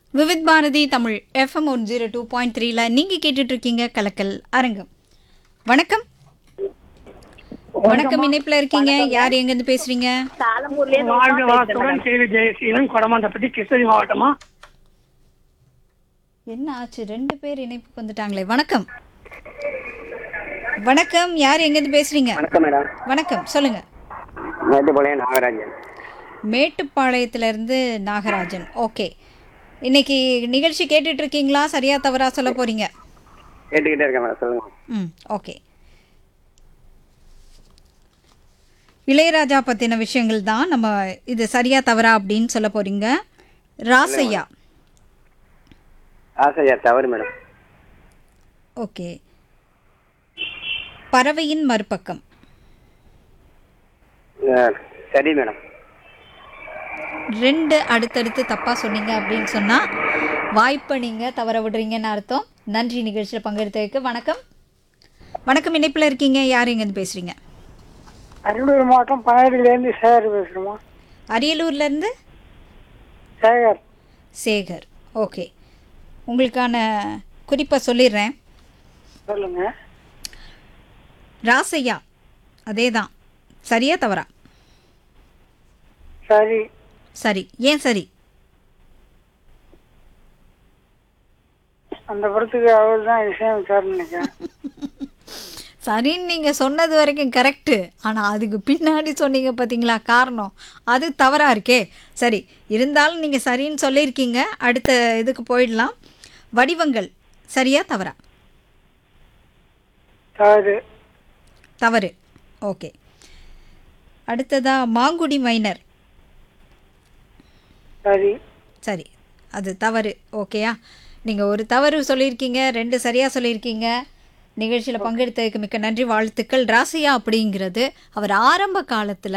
Vividh Bharati Tamil FM one zero two point த்ரீல நீங்கள் கேட்டுட்டு இருக்கீங்க கலக்கல் அரங்கம் வணக்கம் வணக்கம் இணைப்பில் இருக்கீங்க யார் எங்கேருந்து பேசுறீங்க வாழ்க வளத்துடன் செய்தி ஜெயசீலன் கொடமாந்தப்பட்டி கிருஷ்ணகிரி மாவட்டமா என்ன ஆச்சு ரெண்டு பேர் இணைப்புக்கு வந்துட்டாங்களே வணக்கம் வணக்கம் யார் எங்கேருந்து பேசுறீங்க வணக்கம் மேடம் வணக்கம் சொல்லுங்க மேட்டுப்பாளையம் நாகராஜன் மேட்டுப்பாளையத்துல இருந்து நாகராஜன் ஓகே இன்னைக்கு நிகழ்ச்சி கேட்டுட்டு இருக்கீங்களா சரியா தவறா சொல்ல போறீங்க கேட்டுக்கிட்டே இருக்கேன் மேடம் சொல்லுங்க ம் ஓகே இளையராஜா பற்றின விஷயங்கள் தான் நம்ம இது சரியா தவறா அப்படின்னு சொல்ல போறீங்க ராசையா ஆசையா தவறு மேடம் ஓகே பறவையின் மறுபக்கம் அஹ், சரி மேடம் ரெண்டு அடுத்தடுத்து தப்பாக சொன்னீங்க அப்படின்னு சொன்னால் வாய்ப்பை நீங்கள் தவற விடுறீங்கன்னு அர்த்தம் நன்றி நிகழ்ச்சியில் பங்கெடுத்ததுக்கு வணக்கம் வணக்கம் இணைப்பில் இருக்கீங்க யார் எங்கேருந்து பேசுகிறீங்க அரியலூர் மாவட்டம் பனையிலேருந்து சேகர் பேசுகிறோமா அரியலூர்லேருந்து சேகர் சேகர் ஓகே உங்களுக்கான குறிப்பை சொல்லிடுறேன் சொல்லுங்க ராசையா அதே தான் சரியா தவறா சரி சரி ஏன் சரி அந்த படத்துக்கு அவர் தான் இசையமைச்சார்னு நினைக்கிறேன் சரின்னு நீங்கள் சொன்னது வரைக்கும் கரெக்டு ஆனால் அதுக்கு பின்னாடி சொன்னீங்க பார்த்தீங்களா காரணம் அது தவறாக இருக்கே சரி இருந்தாலும் நீங்கள் சரின்னு சொல்லியிருக்கீங்க அடுத்த இதுக்கு போயிடலாம் வடிவங்கள் சரியா தவறா தவறு தவறு ஓகே அடுத்ததா மாங்குடி மைனர் சரி சரி அது தவறு ஓகேயா நீங்கள் ஒரு தவறு சொல்லியிருக்கீங்க ரெண்டு சரியாக சொல்லியிருக்கீங்க நிகழ்ச்சியில் பங்கெடுத்ததுக்கு மிக்க நன்றி வாழ்த்துக்கள் ராசியா அப்படிங்கிறது அவர் ஆரம்ப காலத்தில்